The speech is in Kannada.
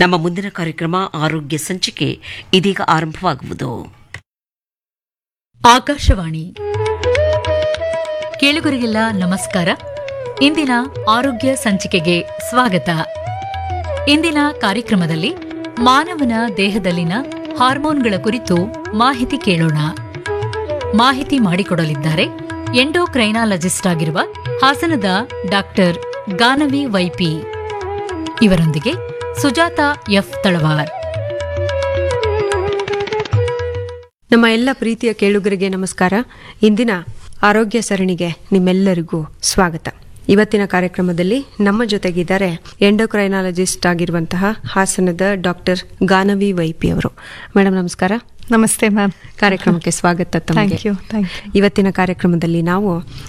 ನಮ್ಮ ಮುಂದಿನ ಕಾರ್ಯಕ್ರಮ ಆರೋಗ್ಯ ಸಂಚಿಕೆ ಇದೀಗ ಆರಂಭವಾಗುವುದು ಆಕಾಶವಾಣಿ ಕೇಳುಗರಿಗೆಲ್ಲ ನಮಸ್ಕಾರ ಇಂದಿನ ಆರೋಗ್ಯ ಸಂಚಿಕೆಗೆ ಸ್ವಾಗತ ಇಂದಿನ ಕಾರ್ಯಕ್ರಮದಲ್ಲಿ ಮಾನವನ ದೇಹದಲ್ಲಿನ ಹಾರ್ಮೋನ್ಗಳ ಕುರಿತು ಮಾಹಿತಿ ಕೇಳೋಣ ಮಾಹಿತಿ ಮಾಡಿಕೊಡಲಿದ್ದಾರೆ ಎಂಡೋಕ್ರೈನಾಲಜಿಸ್ಟ್ ಆಗಿರುವ ಹಾಸನದ ಡಾಕ್ಟರ್ ಗಾನವಿ ವೈಪಿ ಇವರೊಂದಿಗೆ ಸುಜಾತ ಎಫ್ ತಳವಾರ್ ನಮ್ಮ ಎಲ್ಲ ಪ್ರೀತಿಯ ಕೇಳುಗರಿಗೆ ನಮಸ್ಕಾರ ಇಂದಿನ ಆರೋಗ್ಯ ಸರಣಿಗೆ ನಿಮ್ಮೆಲ್ಲರಿಗೂ ಸ್ವಾಗತ ಇವತ್ತಿನ ಕಾರ್ಯಕ್ರಮದಲ್ಲಿ ನಮ್ಮ ಜೊತೆಗಿದ್ದಾರೆ ಎಂಡೋಕ್ರೈನಾಲಜಿಸ್ಟ್ ಆಗಿರುವಂತಹ ಹಾಸನದ ಡಾಕ್ಟರ್ ಗಾನವಿ ವೈಪಿ ಅವರು ಮೇಡಮ್ ನಮಸ್ಕಾರ ನಮಸ್ತೆ ಮ್ಯಾಮ್ ಕಾರ್ಯಕ್ರಮಕ್ಕೆ ಸ್ವಾಗತ ತಮಗೆ ಥ್ಯಾಂಕ್ ಯು ಥ್ಯಾಂಕ್ ಯು ಇವತ್ತಿನ ಕಾರ್ಯಕ್ರಮದಲ್ಲಿ ನಾವು